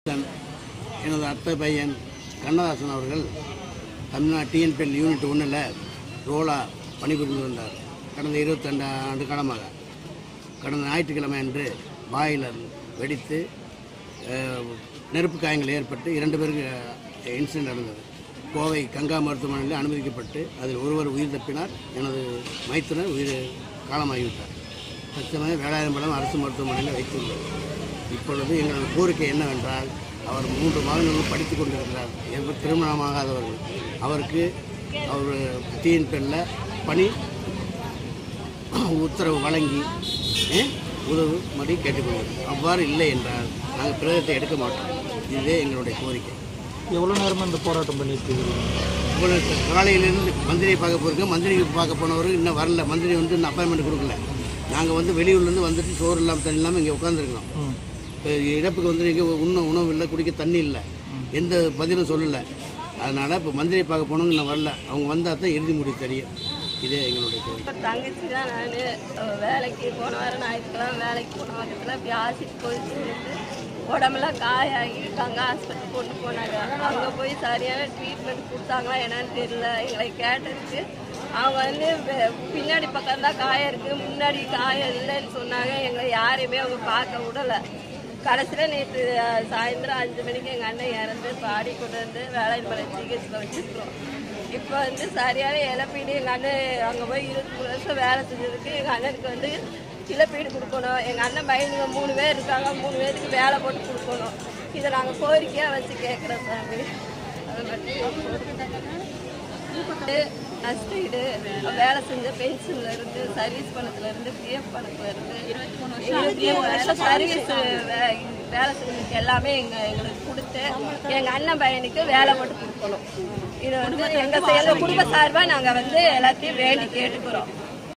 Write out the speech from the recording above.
எனது அத்தை பையன் கண்ணதாசன் அவர்கள் தமிழ்நாடு டிஎன்பிஎல் யூனிட் ஒன்றில் ரோலா பணிபுரிந்து வந்தார் கடந்த இருபத்தி ரெண்டு ஆண்டு காலமாக கடந்த ஞாயிற்றுக்கிழமை அன்று பாயிலர் வெடித்து அஹ், நெருப்பு காயங்கள் ஏற்பட்டு இரண்டு பேருக்கு இன்சிடென்ட் நடந்தது கோவை கங்கா மருத்துவமனையில் அனுமதிக்கப்பட்டு அதில் ஒருவர் உயிர் தப்பினார் எனது மைத்துனர் உயிர் காலமாகிவிட்டார் தற்சமயம் வேலாயுதம்பலம் அரசு மருத்துவமனையில் வைத்துள்ளது இப்பொழுது எங்களது கோரிக்கை என்னவென்றால் அவர் மூன்று மாதங்கள் படித்துக் கொண்டிருக்கிறார் எவர் திருமணமாகாதவர்கள் அவருக்கு அவர் டிஎன்பிஎல்ல பணி உத்தரவு வழங்கி அஹ், உதவும்படி கேட்டுக்கொள்கிறோம் அவ்வாறு இல்லை என்றால் நாங்கள் பிரதத்தை எடுக்க மாட்டோம் இதுவே எங்களுடைய கோரிக்கை எவ்வளோ நேரமாக இந்த போராட்டம் பண்ணிட்டு இருக்கீங்க இவ்வளவு காலையிலேருந்து மந்திரியை பார்க்க போயிருக்கோம் மந்திரி பார்க்க போனவர் இன்னும் வரல மந்திரி வந்து இன்னும் அப்பாயின்மெண்ட் கொடுக்கல நாங்கள் வந்து வெளியூர்லேருந்து வந்துட்டு சோறு இல்லாமல் தண்ணி இல்லாமல் இங்கே உட்காந்துருக்கோம் ம் இப்போ இழப்புக்கு வந்து இங்கே உண்ண உணவு இல்லை குடிக்க தண்ணி இல்லை எந்த பதிலும் சொல்லலை அதனால் இப்போ மந்திரியை பார்க்க போனவங்க இன்னும் வரல அவங்க வந்தால் தான் இறுதி முடிவு தெரியும் இதே எங்களுடைய கோரிக்கை ஒரு தங்கச்சி தான் நான் வேலைக்கு போன வாரம் ஞாயிற்றுக்கிழமை வேலைக்கு போன வாரத்தில் இப்படி ஆசிட் போயிட்டு இருந்து உடம்பெல்லாம் காயாகி கங்கா ஹாஸ்பிட்டல் கொண்டு போனாங்க அங்கே போய் சரியான ட்ரீட்மெண்ட் கொடுத்தாங்களா என்னன்னு தெரியல எங்களை கேட்டதுக்கு அவங்க வந்து வெ- பின்னாடி பக்கம் தான் காயம் இருக்குது முன்னாடி காயம் இல்லைன்னு சொன்னாங்க எங்களை யாரையுமே அவங்க பார்க்க விடலை கடைசியில் நேற்று சாயந்தரம் அஞ்சு மணிக்கு எங்கள் அண்ணன் இறந்து பாடி கொண்டு வந்து வேலைமலை ஜிஹெச்சில் வச்சுருக்கோம் இப்போ வந்து சரியான இழப்பீடு எங்கள் அண்ணன் அங்கே போய் இருபத்தி மூணு வருஷம் வேலை செஞ்சதுக்கு எங்கள் அண்ணனுக்கு வந்து இழப்பீடு கொடுக்கணும் எங்கள் அண்ணன் பையனுங்க மூணு பேர் இருக்காங்க மூணு பேருக்கு வேலை போட்டு கொடுக்கணும் இதை நாங்கள் கோரிக்கையாக வச்சு கேட்குறோம் சாமி அது மட்டும் நஷ்டீடு வேலை செஞ்ச பென்ஷன்ல இருந்து சர்வீஸ் பணத்துல இருந்து பிஎஃப் பணத்துல இருந்து இருபத்தி மூணு வருஷம் சர்வீஸ் வேலை செஞ்சதுக்கு எல்லாமே எங்க எங்களுக்கு கொடுத்து எங்க அண்ணன் பையனுக்கு வேலை போட்டு கொடுக்கணும் இது வந்து எங்க எங்க குடும்ப சார்பா நாங்க வந்து எல்லாத்தையும் வேண்டி கேட்டுக்கிறோம்